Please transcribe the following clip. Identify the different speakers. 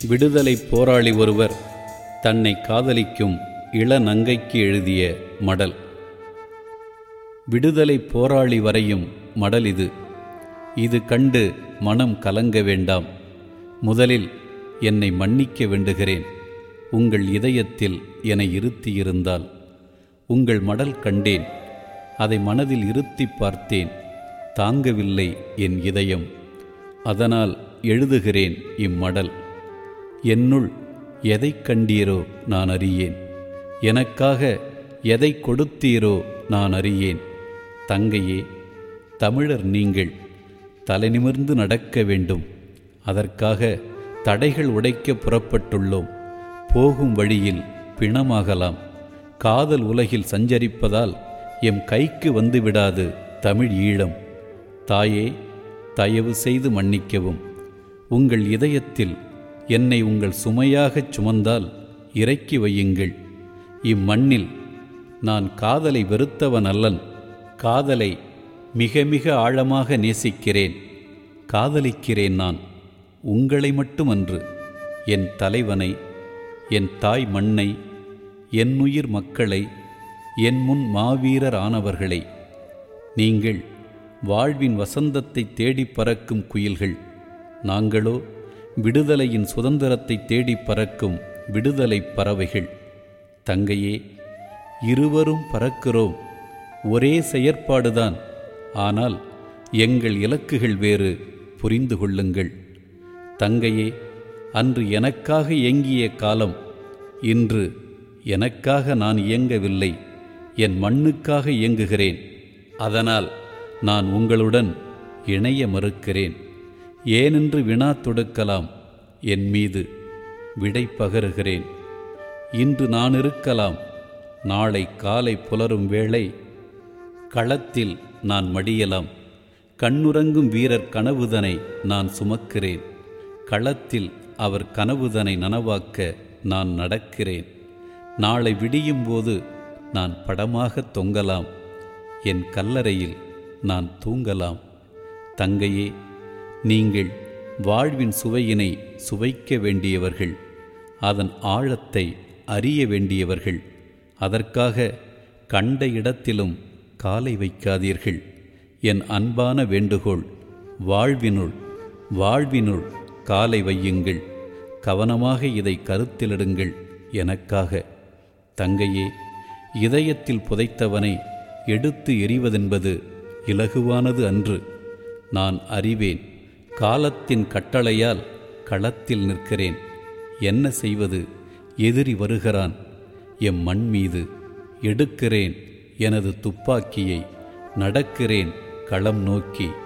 Speaker 1: விடுதலை போராளி ஒருவர் தன்னை காதலிக்கும் இளநங்கைக்கு எழுதிய மடல் விடுதலை போராளி வரையும் மடல் இது இது கண்டு மனம் கலங்க வேண்டாம் முதலில் என்னை மன்னிக்க வேண்டுகிறேன் உங்கள் இதயத்தில் என இருத்தியிருந்தால் உங்கள் மடல் கண்டேன் அதை மனதில் இருத்தி பார்த்தேன் தாங்கவில்லை என் இதயம் அதனால் எழுதுகிறேன் இம்மடல் என்னுள் எதை கண்டீரோ நான் அறியேன் எனக்காக எதை கொடுத்தீரோ நான் அறியேன் தங்கையே தமிழர் நீங்கள் தலைநிமிர்ந்து நடக்க வேண்டும் அதற்காக தடைகள் உடைக்க புறப்பட்டுள்ளோம் போகும் வழியில் பிணமாகலாம் காதல் உலகில் சஞ்சரிப்பதால் எம் கைக்கு வந்துவிடாது தமிழ் ஈழம் தாயே தயவு செய்து மன்னிக்கவும் உங்கள் இதயத்தில் என்னை உங்கள் சுமையாகச் சுமந்தால் இறக்கி வையுங்கள் இம்மண்ணில் நான் காதலை வெறுத்தவன் அல்லன் காதலை மிக மிக ஆழமாக நேசிக்கிறேன் காதலிக்கிறேன் நான் உங்களை மட்டுமன்று என் தலைவனை என் தாய் மண்ணை என் உயிர் மக்களை என் முன் மாவீரர் ஆனவர்களை நீங்கள் வாழ்வின் வசந்தத்தை தேடிப் பறக்கும் குயில்கள் நாங்களோ விடுதலையின் சுதந்திரத்தை தேடிப் பறக்கும் விடுதலை பறவைகள் தங்கையே இருவரும் பறக்கிறோம் ஒரே செயற்பாடுதான் ஆனால் எங்கள் இலக்குகள் வேறு புரிந்து கொள்ளுங்கள் தங்கையே அன்று எனக்காக இயங்கிய காலம் இன்று எனக்காக நான் இயங்கவில்லை என் மண்ணுக்காக இயங்குகிறேன் அதனால் நான் உங்களுடன் இணைய மறுக்கிறேன் ஏனென்று வினா தொடுக்கலாம் என் மீது விடை பகருகிறேன் இன்று நான் இருக்கலாம் நாளை காலை புலரும் வேளை களத்தில் நான் மடியலாம் கண்ணுறங்கும் வீரர் கனவுதனை நான் சுமக்கிறேன் களத்தில் அவர் கனவுதனை நனவாக்க நான் நடக்கிறேன் நாளை விடியும் போது நான் படமாக தொங்கலாம் என் கல்லறையில் நான் தூங்கலாம் தங்கையே நீங்கள் வாழ்வின் சுவையினை சுவைக்க வேண்டியவர்கள் அதன் ஆழத்தை அறிய வேண்டியவர்கள் அதற்காக கண்ட இடத்திலும் காலை வைக்காதீர்கள் என் அன்பான வேண்டுகோள் வாழ்வினுள் வாழ்வினுள் காலை வையுங்கள் கவனமாக இதை கருத்திலிடுங்கள் எனக்காக தங்கையே இதயத்தில் புதைத்தவனை எடுத்து எறிவதென்பது இலகுவானது அன்று நான் அறிவேன் காலத்தின் கட்டளையால் களத்தில் நிற்கிறேன் என்ன செய்வது எதிரி வருகிறான் எம் மண் மீது எடுக்கிறேன் எனது துப்பாக்கியை நடக்கிறேன் களம் நோக்கி